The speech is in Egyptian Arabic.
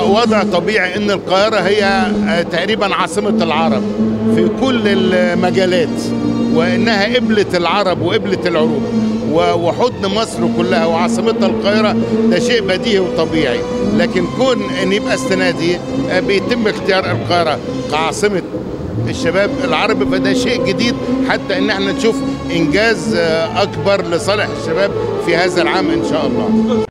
وضع طبيعي ان القاهره هي آه، تقريبا عاصمه العرب في كل المجالات وانها قبله العرب وقبله العروب و- وحضن مصر كلها وعاصمتها القاهره ده شيء بديهي وطبيعي لكن كون ان يبقى السنه دي آه، بيتم اختيار القاهره كعاصمه الشباب العربي فده شيء جديد حتى ان احنا نشوف انجاز آه، اكبر لصالح الشباب في هذا العام ان شاء الله